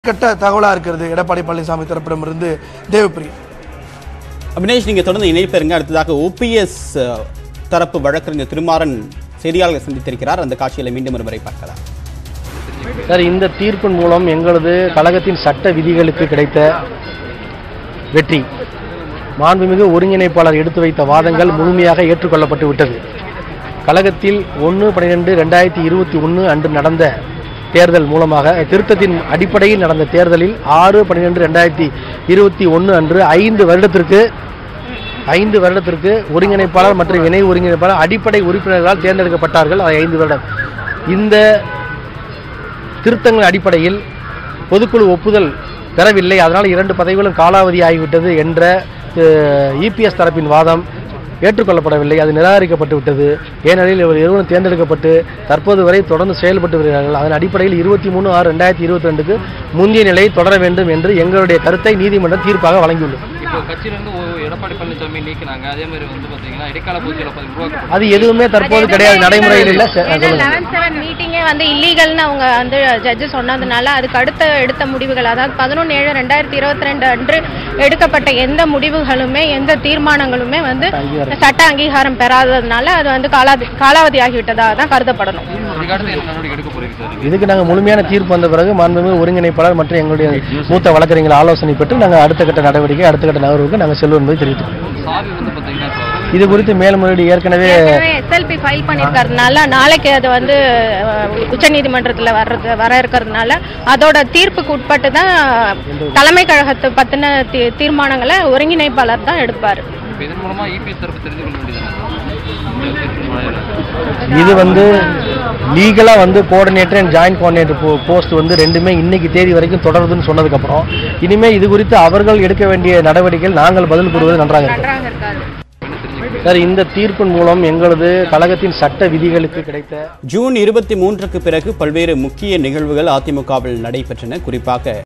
கட்ட தகவலாக இருக்கிறது எடப்பாடி பழனிசாமி தரப்பிடமிருந்து தேவப்பிரியா அபினேஷ் நீங்க தொடர்ந்து இணைப்பெருங்க அடுத்ததாக ஓபிஎஸ் தரப்பு வழக்கறிஞர் திருமாறன் செய்தியாளர்களை சந்தித்திருக்கிறார் அந்த காட்சிகளை மீண்டும் ஒருமுறை பார்க்கலாம் சார் இந்த தீர்ப்பின் மூலம் எங்களது கழகத்தின் சட்ட விதிகளுக்கு கிடைத்த வெற்றி மாண்புமிகு ஒருங்கிணைப்பாளர் எடுத்து வைத்த வாதங்கள் முழுமையாக ஏற்றுக்கொள்ளப்பட்டு விட்டது கழகத்தில் ஒன்று பன்னிரெண்டு ரெண்டாயிரத்தி இருபத்தி ஒன்று அன்று நடந்த தேர்தல் மூலமாக திருத்தத்தின் அடிப்படையில் நடந்த தேர்தலில் ஆறு பன்னிரெண்டு ரெண்டாயிரத்தி இருபத்தி ஒன்று அன்று ஐந்து வருடத்திற்கு ஐந்து வருடத்திற்கு ஒருங்கிணைப்பாளர் மற்றும் இணை ஒருங்கிணைப்பாளர் அடிப்படை உறுப்பினர்களால் தேர்ந்தெடுக்கப்பட்டார்கள் அது ஐந்து வருடம் இந்த திருத்தங்கள் அடிப்படையில் பொதுக்குழு ஒப்புதல் பெறவில்லை அதனால் இரண்டு பதவிகளும் காலாவதி ஆகிவிட்டது என்ற இபிஎஸ் தரப்பின் வாதம் ஏற்றுக்கொள்ளப்படவில்லை அது நிராகரிக்கப்பட்டு விட்டது ஏனெனில் இவர் இருவரும் தேர்ந்தெடுக்கப்பட்டு தற்போது வரை தொடர்ந்து செயல்பட்டு வருகிறார்கள் அதன் அடிப்படையில் இருபத்தி மூணு ஆறு ரெண்டாயிரத்தி இருபத்தி ரெண்டுக்கு முந்தைய நிலை தொடர வேண்டும் என்று எங்களுடைய கருத்தை நீதிமன்றம் தீர்ப்பாக வழங்கியுள்ளது இப்போ கட்சியிலிருந்து ஓ- எடப்பாடி பழனிசாமி நீக்கினாங்க அதே மாதிரி வந்து பாத்தீங்கன்னா இடைக்கால பொதுச்செயலர் பதவி உருவாக்கப்பட்டது அது எதுவுமே தற்போது கிடையாது நடைமுறையில் இல்லை ச- சொல்லுங்க. லெவன் செவன் மீட்டிங்கே வந்து இல்லீகல்னு அவங்க வந்து ஜட்ஜு சொன்னதுனால அதுக்கு அடுத்த எடுத்த முடிவுகள் அதாவது பதினொன்று ஏழு ரெண்டாயிரத்தி இருபத்தி ரெண்டு அன்று எடுக்கப்பட்ட எந்த முடிவுகளுமே எந்த தீர்மானங்களுமே வந்து சட்ட அங்கீகாரம் பெறாததுனால அது வந்து காலாதி காலாவதி ஆகிவிட்டதாக தான் கருதப்படணும் இதுக்கு அடுத்து என்ன நடவடிக்கை எடுக்க போறீங்க சார் நீங்க? இதுக்கு நாங்கள் முழுமையான தீர்ப்பு வந்த பிறகு மாண்புமிகு ஒருங்கிணைப்பாளர் மற்றும் எங்களுடைய மூத்த வழக்கறிஞர்கள் ஆலோசனை பெற்று நாங்கள் அடுத்த கட்ட நடவடிக்கை அடுத்த கட்ட நகர்வுக்கு நாங்கள் செல்வோம் என்பதை தெரிவித்துக் சாவி வந்து பாத்தீங்கன்னா இப்போ இது குறித்து மேல்முறையீடு ஏற்கனவே எஸ்எல்பி ஃபைல் பண்ணியிருக்கறதுனால நாளைக்கு அது வந்து உச்ச நீதிமன்றத்தில் வர்றது வர இருக்கிறதுனால அதோட தீர்ப்புக்கு உட்பட்டு தான் தலைமை கழகத்தை பற்றின தீ தீர்மானங்களை ஒருங்கிணைப்பாளர் தான் எடுப்பார் இப்போ இதன் மூலமா இபிஎஸ் தரப்பு தெரிந்து கொள்ள வேண்டியதானே இந்த தீர்ப்பின் வாயிலாக. இது வந்து லீகலாக வந்து coordinator and joint coordinator post வந்து ரெண்டுமே இன்னைக்கு தேதி வரைக்கும் தொடருதுன்னு சொன்னதுக்கப்புறம் இனிமே இது குறித்து அவர்கள் எடுக்க வேண்டிய நடவடிக்கைகள் நாங்கள் பதில் கூறுவது நன்றாக இருக்கும் நன்றாக இருக்காது சார் இந்த தீர்ப்பின் மூலம் எங்களது கழகத்தின் சட்ட விதிகளுக்கு கிடைத்த ஜூன் இருபத்தி மூன்றுக்கு பிறகு பல்வேறு முக்கிய நிகழ்வுகள் அதிமுகவில் நடைபெற்றன குறிப்பாக